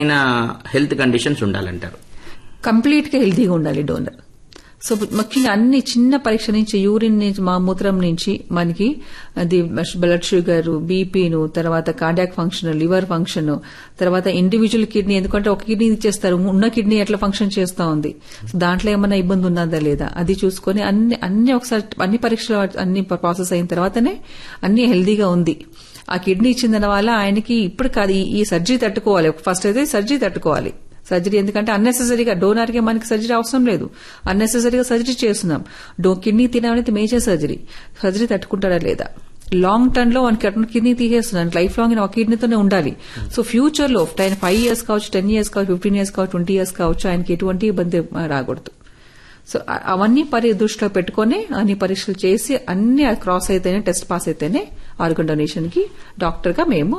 Health conditions ఉండాలంటారు complete గా హెల్తీగా ఉండాలి డోనర్ సో ముఖ్యంగా అన్ని చిన్న పరీక్ష నుంచి యూరిన్ నుంచి మా మూత్రం నుంచి మనకి అది బ్లడ్ షుగర్ బీపీను తర్వాత కార్డియాక్ ఫంక్షన్ లివర్ ఫంక్షన్ తర్వాత ఇండివిజువల్ కిడ్నీ ఎందుకంటే ఒక కిడ్నీ ఇచ్చేస్తారు ఉన్న కిడ్నీ ఎట్లా ఫంక్షన్ చేస్తా ఉంది సో దాంట్లో ఏమైనా ఇబ్బంది ఉన్నదా లేదా అది చూసుకొని అన్ని అన్ని ఒకసారి అన్ని పరీక్షలు అన్ని ప్రాసెస్ అయిన తర్వాతనే అన్ని హెల్దీగా ఉంది ఆ కిడ్నీ ఇచ్చిన వల్ల ఆయనకి ఇప్పుడు కాదు ఈ- ఈ సర్జరీ తట్టుకోవాలి ఫస్ట్ అయితే సర్జరీ తట్టుకోవాలి సర్జరీ ఎందుకంటే అన్నెసెసరీగా డోనార్ కి మనకి సర్జరీ అవసరం లేదు అన్నెసెసరీగా సర్జరీ చేస్తున్నాం డో కిడ్నీ తిననేది మేజర్ సర్జరీ సర్జరీ తట్టుకుంటాడా లేదా లాంగ్ టర్మ్ లో మనకి అటు కిడ్నీ తీసేస్తున్నాను లైఫ్ లాంగ్ ఒక కిడ్నీతోనే ఉండాలి సో ఫ్యూచర్ లో టెన్ ఫైవ్ ఇయర్స్ కావచ్చు టెన్ ఇయర్స్ కావచ్చు ఫిఫ్టీన్ ఇయర్స్ కావచ్చు ట్వంటీ ఇయర్స్ కావచ్చు ఆయనకి ఎటువంటి ఇబ్బంది ఆ, రాకూడదు సో అ- అవన్నీ పరి దృష్టిలో పెట్టుకొని అన్ని పరీక్షలు చేసి అన్ని క్రాస్ అయితేనే టెస్ట్ పాస్ అయితేనే ఆర్గన్ డొనేషన్ కి డాక్టర్ గా మేము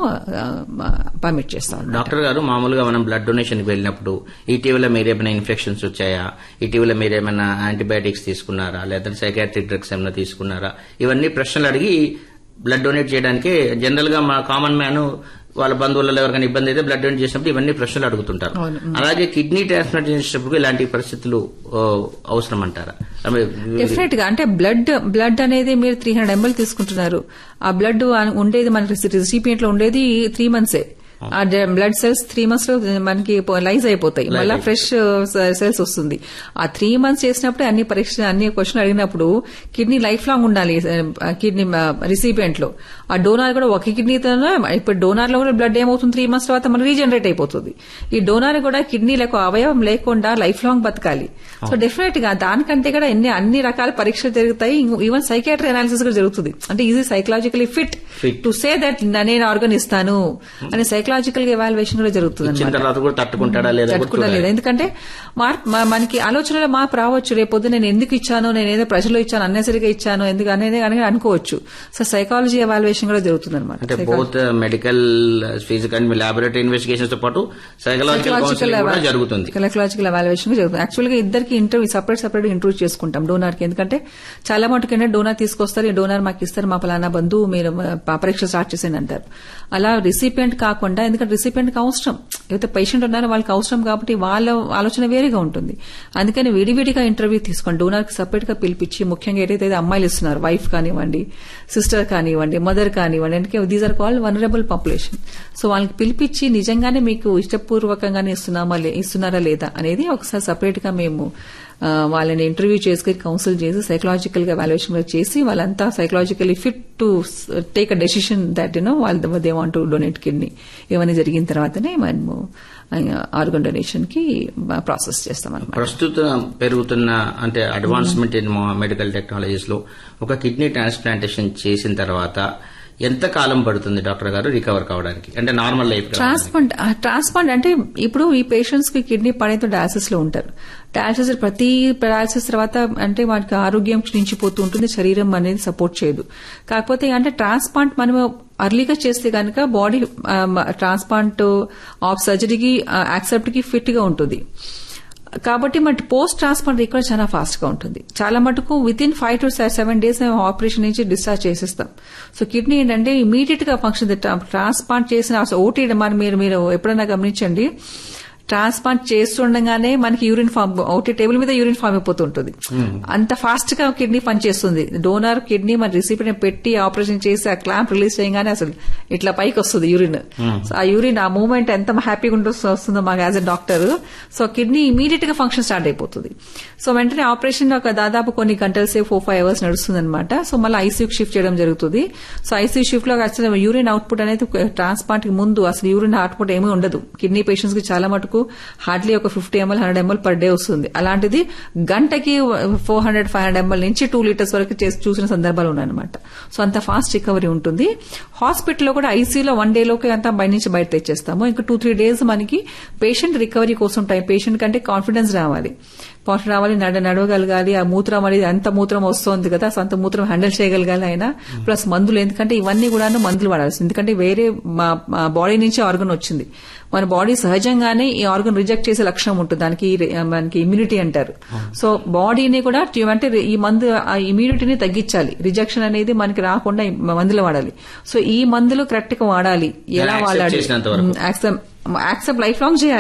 పర్మిట్ చేస్తాం అన్నమాట. డాక్టర్ గారు మామూలుగా మనం బ్లడ్ డొనేషన్ కి వెళ్ళినప్పుడు ఇటీవల మీరేమైనా ఇన్ఫెక్షన్స్ వచ్చాయా ఇటీవల మీరేమైనా యాంటీబయాటిక్స్ తీసుకున్నారా లేదా సైకాట్రిక్ డ్రగ్స్ ఏమైనా తీసుకున్నారా ఇవన్నీ ప్రశ్నలు అడిగి బ్లడ్ డొనేట్ చేయడానికి జనరల్ గా మా కామన్ మ్యాన్ వాళ్ళ బంధువులలో ఎవరికైనా ఇబ్బంది అయితే బ్లడ్ డొనేట్ చేసినప్పుడు ఇవన్నీ ప్రశ్నలు అడుగుతుంటారు అవును. అలాగే కిడ్నీ ట్రాన్స్ప్లాంట్ చేసేటప్పుడు ఇలాంటి పరిస్థితులు ఓ, అవసరం అంటారా I mean, డెఫినెట్ గా అంటే బ్లడ్ బ్లడ్ అనేది మీరు త్రీ హండ్రెడ్ ఎంఎల్ తీసుకుంటున్నారు ఆ బ్లడ్ ఉండేది మన రిసిపియంట్ లో ఉండేది త్రీ మంత్సే ఆ బ్లడ్ సెల్స్ త్రీ మంత్స్ లో మనకి లైజ్ అయిపోతాయి మళ్ళీ ఫ్రెష్ సెల్స్ వస్తుంది ఆ త్రీ మంత్స్ చేసినప్పుడు అన్ని పరీక్ష అన్ని క్వశ్చన్ అడిగినప్పుడు కిడ్నీ లైఫ్ లాంగ్ ఉండాలి కిడ్నీ రిసిపియంట్ లో ఆ డోనార్ కూడా ఒక కిడ్నీతోనే ఇప్పుడు డోనార్ లో కూడా బ్లడ్ ఏమవుతుంది త్రీ మంత్స్ తర్వాత మన రీజనరేట్ అయిపోతుంది ఈ డోనార్ కూడా కిడ్నీ లేక అవయవం లేకుండా లైఫ్ లాంగ్ బతకాలి సో డెఫినెట్ గా దానికంటే కూడా ఎన్ని అన్ని రకాల పరీక్షలు జరుగుతాయి ఈవెన్ సైకాట్రీ అనాలిసిస్ కూడా జరుగుతుంది అంటే is he psychologically fit Fit. To say that నేను ఆర్గన్ ఇస్తాను అనే సైకలాజికల్ గా ఎవాల్యుయేషన్ కూడా జరుగుతుంది ఇచ్చిన అన్నమాట. తర్వాత కూడా తట్టుకుంటాడా లేదా కూడా తట్టుకున్నా చూడాలి. లేదు ఎందుకంటే మార్పు మ- మనకి ఆలోచనలో మార్పు రావచ్చు రేపొద్దు నేను ఎందుకు ఇచ్చాను నేను ఏదో ప్రజలు ఇచ్చాను అన్నెసరిగా ఇచ్చాను ఎందుకు అనేది అని అనుకోవచ్చు సో సైకాలజీ ఎవాల్యుయేషన్ కూడా జరుగుతుంది అంటే అనమాట both medical physical and laboratory investigations తో పాటు సైకలాజికల్ కౌన్సిలింగ్ కూడా జరుగుతుంది సైకలాజికల్ ఎవాల్యుయేషన్ జరుగుతుంది యాక్చువల్ గా ఇద్దరికి ఇంటర్వ్యూ సపరేట్ సపరేట్ ఇంటర్వ్యూ చేసుకుంటాం డోనార్ కి ఎందుకంటే చాలా మటుకు ఏంటంటే డోనార్ తీసుకొస్తారు ఈ డోనార్ మాకు ఇస్తారు మా పలానా బంధువు మీరు మా పరీక్ష స్టార్ట్ చేసేయండి అంటారు అలా రిసిపియంట్ కాకుండా ఎందుకంటే రిసిపియంట్ కి అవసరం ఏదైతే పేషెంట్ ఉన్నారో వాళ్ళకి అవసరం కాబట్టి వాళ్ళ ఆలోచన వేరేగా ఉంటుంది అందుకని విడివిడిగా ఇంటర్వ్యూ తీసుకోండి డోనార్ కి సపరేట్ గా పిలిపించి ముఖ్యంగా ఏదైతే అమ్మాయిలు ఇస్తున్నారు వైఫ్ కానివ్వండి సిస్టర్ కానివ్వండి మదర్ కానివ్వండి ఎందుకంటే these are called vulnerable population so వాళ్ళకి పిలిపించి నిజంగానే మీకు ఇష్టపూర్వకంగానే ఇస్తున్నామా లే- ఇస్తున్నారా లేదా అనేది ఒకసారి సపరేట్ గా మేము ఆ, వాళ్ళని ఇంటర్వ్యూ చేసుకుని కౌన్సిల్ చేసి సైకలాజికల్ గా వాల్యుయేషన్ చేసి వాళ్ళంతా psychologically fit to take a decision that you know వాళ్ళ they want to donate kidney ఇవన్నీ జరిగిన తర్వాతనే మనము ఆర్గన్ డొనేషన్ కి ప్రాసెస్ చేస్తాం అనమాట ప్రస్తుతం పెరుగుతున్న అంటే అడ్వాన్స్మెంట్ ఇన్ మెడికల్ టెక్నాలజీస్ లో ఒక కిడ్నీ ట్రాన్స్ప్లాంటేషన్ చేసిన తర్వాత ఎంత కాలం పడుతుంది డాక్టర్ గారు రికవర్ కావడానికి అంటే నార్మల్ లైఫ్ ట్రాన్స్ప్లాంట్ ట్రాన్స్ప్లాంట్ అంటే ఇప్పుడు ఈ పేషెంట్స్ కి కిడ్నీ పడేతో డయాలసిస్ లో ఉంటారు డయాలసిస్ ప్రతి డయాలసిస్ తర్వాత అంటే వాటికి ఆరోగ్యం క్షీణించిపోతూ ఉంటుంది శరీరం అనేది సపోర్ట్ చేయదు కాకపోతే అంటే ట్రాన్స్ప్లాంట్ మనం అర్లీగా చేస్తే కనుక బాడీ ట్రాన్స్ప్లాంట్ ఆఫ్ సర్జరీకి యాక్సెప్ట్ కి ఫిట్ గా ఉంటుంది కాబట్టి మన పోస్ట్ ట్రాన్స్ప్లాంట్ రికవరీ చాలా ఫాస్ట్ గా ఉంటుంది చాలా మటుకు within five to seven days మేము ఆపరేషన్ నుంచి డిశ్చార్జ్ చేసేస్తాం సో కిడ్నీ ఏంటంటే ఇమీడియట్ గా ఫంక్షన్ ట్రాన్స్ప్లాంట్ చేసిన ఓటీ మరి మీరు మీరు ఎప్పుడైనా గమనించండి ట్రాన్స్ప్లాంట్ చేస్తుండగానే మనకి యూరిన్ ఫామ్ ఒకటి టేబుల్ మీద యూరిన్ ఫామ్ అయిపోతుంటుంది అంత ఫాస్ట్ గా కిడ్నీ పనిచేస్తుంది డోనర్ కిడ్నీ మన రిసిపిని పెట్టి ఆపరేషన్ చేసి ఆ క్లాంప్ రిలీజ్ చేయగానే అసలు ఇట్లా పైకి వస్తుంది యూరిన్ సో ఆ యూరిన్ ఆ మూమెంట్ ఎంత హ్యాపీగా ఉంటూ వస్తుందో మాకు as a doctor so kidney immediate గా ఫంక్షన్ స్టార్ట్ అయిపోతుంది సో వెంటనే ఆపరేషన్ ఒక దాదాపు కొన్ని గంటల సేపు ఫోర్ ఫైవ్ అవర్స్ నడుస్తుంది అనమాట సో మళ్ళీ ఐసీయూకి షిఫ్ట్ చేయడం జరుగుతుంది సో ఐసీయూ షిఫ్ట్ లో అసలు యూరిన్ అవుట్పుట్ అనేది ట్రాన్స్ప్లాంట్ కి ముందు అసలు యూరిన్ అవుట్పుట్ ఏమీ ఉండదు కిడ్నీ పేషెంట్స్ కి చాలా మటుకు హార్డ్లీ ఒక fifty ML hundred ML per day వస్తుంది అలాంటిది గంటకి four hundred five hundred ML నుంచి టూ లీటర్స్ వరకు చేసి చూసిన సందర్భాలు ఉన్నాయన్నమాట సో అంత ఫాస్ట్ రికవరీ ఉంటుంది హాస్పిటల్లో కూడా ఐసీయూలో వన్ డే లోకి అంతా బయట నుంచి బయట తెచ్చేస్తాము ఇంకా టూ త్రీ డేస్ మనకి పేషెంట్ రికవరీ కోసం టైం పేషెంట్ కంటే కాన్ఫిడెన్స్ రావాలి పాటు రావాలి నడ నడవగలగాలి ఆ మూత్రం అనేది అంత మూత్రం వస్తుంది కదా సో అంత మూత్రం హ్యాండిల్ చేయగలగాలి ఆయన ప్లస్ మందులు ఎందుకంటే ఇవన్నీ కూడా మందులు వాడాల్సి ఎందుకంటే వేరే మా బాడీ నుంచి ఆర్గన్ వచ్చింది మన బాడీ సహజంగానే ఈ ఆర్గన్ రిజెక్ట్ చేసే లక్షణం ఉంటుంది దానికి ఈ- మనకి ఇమ్యూనిటీ అంటారు సో బాడీని కూడా ట్యూ- అంటే ఈ మందు ఆ ఇమ్యూనిటీని తగ్గించాలి రిజెక్షన్ అనేది మనకి రాకుండా ఈ మందులు వాడాలి సో ఈ మందులు కరెక్ట్ గా వాడాలి ఎలా Accept వాడాలి చేసినంత వరకు. యాక్సెప్ట్ యాక్సెప్ట్ లైఫ్ లాంగ్ చేయాలి